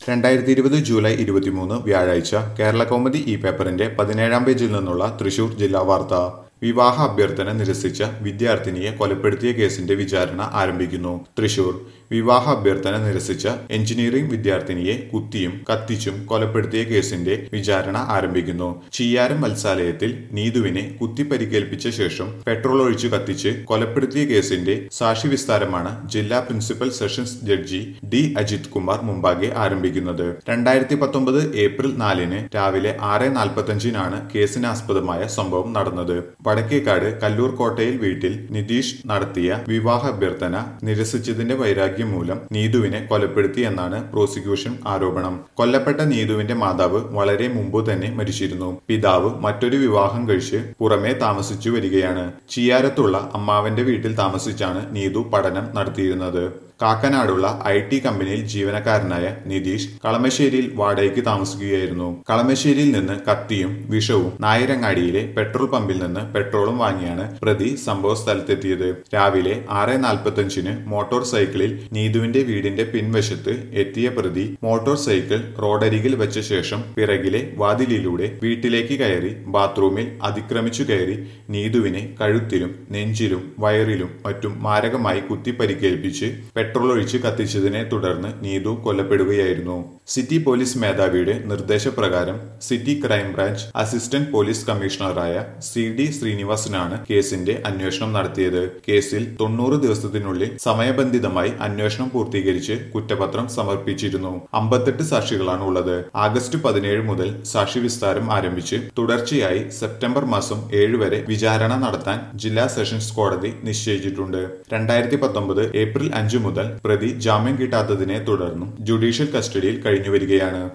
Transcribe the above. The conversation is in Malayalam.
രണ്ടായിരത്തി ഇരുപത് ജൂലൈ ഇരുപത്തിമൂന്ന് വ്യാഴാഴ്ച കേരള കൗമുദി ഈ പേപ്പറിന്റെ പതിനേഴാം പേജിൽ നിന്നുള്ള തൃശൂർ ജില്ലാ വാർത്ത വിവാഹ അഭ്യർത്ഥന നിരസിച്ച വിദ്യാർത്ഥിനിയെ കൊലപ്പെടുത്തിയ കേസിന്റെ വിചാരണ ആരംഭിക്കുന്നു തൃശൂർ വിവാഹ അഭ്യർത്ഥന നിരസിച്ച എഞ്ചിനീയറിംഗ് വിദ്യാർത്ഥിനിയെ കുത്തിയും കത്തിച്ചും കൊലപ്പെടുത്തിയ കേസിന്റെ വിചാരണ ആരംഭിക്കുന്നു ചിയ്യാരം മത്സാലയത്തിൽ നീതുവിനെ കുത്തി പരിക്കേൽപ്പിച്ച ശേഷം പെട്രോൾ ഒഴിച്ചു കത്തിച്ച് കൊലപ്പെടുത്തിയ കേസിന്റെ സാക്ഷി വിസ്താരമാണ് ജില്ലാ principal sessions judge D Ajith Kumar മുമ്പാകെ ആരംഭിക്കുന്നത് രണ്ടായിരത്തി പത്തൊമ്പത് ഏപ്രിൽ നാലിന് രാവിലെ ആറ് നാൽപ്പത്തഞ്ചിനാണ് കേസിനാസ്പദമായ സംഭവം നടന്നത് വടക്കേക്കാട് കല്ലൂർ കോട്ടയിൽ വീട്ടിൽ നിതീഷ് നടത്തിയ വിവാഹ അഭ്യർത്ഥന നിരസിച്ചതിന്റെ വൈരാഗ്യം മൂലം നീതുവിനെ കൊലപ്പെടുത്തി എന്നാണ് പ്രോസിക്യൂഷൻ ആരോപണം കൊല്ലപ്പെട്ട നീതുവിന്റെ മാതാവ് വളരെ മുമ്പ് തന്നെ മരിച്ചിരുന്നു പിതാവ് മറ്റൊരു വിവാഹം കഴിച്ച് പുറമെ താമസിച്ചു വരികയാണ് ചിയാരത്തുള്ള അമ്മാവന്റെ വീട്ടിൽ താമസിച്ചാണ് നീതു പഠനം നടത്തിയിരുന്നത് കാക്കനാടുള്ള ഐ ടി കമ്പനിയിൽ ജീവനക്കാരനായ നിതീഷ് കളമശ്ശേരിയിൽ വാടകയ്ക്ക് താമസിക്കുകയായിരുന്നു കളമശ്ശേരിയിൽ നിന്ന് കത്തിയും വിഷവും നായരങ്ങാടിയിലെ പെട്രോൾ പമ്പിൽ നിന്ന് പെട്രോളും വാങ്ങിയാണ് പ്രതി സംഭവ സ്ഥലത്തെത്തിയത് രാവിലെ ആറ് നാൽപ്പത്തഞ്ചിന് മോട്ടോർ സൈക്കിളിൽ നീതുവിന്റെ വീടിന്റെ പിൻവശത്ത് എത്തിയ പ്രതി മോട്ടോർ സൈക്കിൾ റോഡരികിൽ വെച്ച ശേഷം പിറകിലെ വാതിലിലൂടെ വീട്ടിലേക്ക് കയറി ബാത്റൂമിൽ അതിക്രമിച്ചു കയറി നീതുവിനെ കഴുത്തിലും നെഞ്ചിലും വയറിലും മറ്റും മാരകമായി കുത്തി പരിക്കേൽപ്പിച്ച് പെട്രോൾ ഒഴിച്ച് കത്തിച്ചതിനെ തുടർന്ന് നീതു കൊല്ലപ്പെടുകയായിരുന്നു സിറ്റി പോലീസ് മേധാവിയുടെ നിർദ്ദേശപ്രകാരം സിറ്റി ക്രൈംബ്രാഞ്ച് അസിസ്റ്റന്റ് പോലീസ് കമ്മീഷണറായ സി ഡി ശ്രീനിവാസനാണ് കേസിന്റെ അന്വേഷണം നടത്തിയത് കേസിൽ തൊണ്ണൂറ് ദിവസത്തിനുള്ളിൽ സമയബന്ധിതമായി അന്വേഷണം പൂർത്തീകരിച്ച് കുറ്റപത്രം സമർപ്പിച്ചിരുന്നു അമ്പത്തെട്ട് സാക്ഷികളാണ് ഉള്ളത് ആഗസ്റ്റ് പതിനേഴ് മുതൽ സാക്ഷി വിസ്താരം ആരംഭിച്ച് തുടർച്ചയായി സെപ്റ്റംബർ മാസം ഏഴ് വരെ വിചാരണ നടത്താൻ ജില്ലാ സെഷൻസ് കോടതി നിശ്ചയിച്ചിട്ടുണ്ട് രണ്ടായിരത്തി പത്തൊമ്പത് ഏപ്രിൽ അഞ്ചു മുതൽ പ്രതി ജാമ്യം കിട്ടാത്തതിനെ തുടർന്നും ജുഡീഷ്യൽ കസ്റ്റഡിയിൽ കഴിഞ്ഞുവരികയാണ്